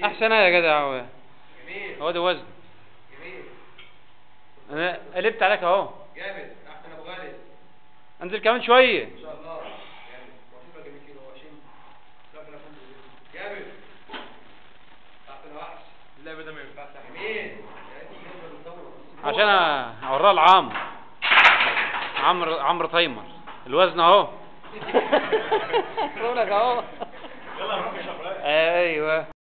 احسن يا جدع هو جميل هو ده وزن جميل انا قلبت عليك اهو جامد احسن ابو غالي انزل كمان شويه ان شاء الله جامد واشوفك جميل كده واشين ربنا يكون جامد احسن وحش اللعبه ده ما ينفعش جميل يا ريت الجامد بتدور. عشان اوريها لعمرو عمرو عمرو تايمر الوزن اهو بقول لك اهو يلا نروح نشرب ايوه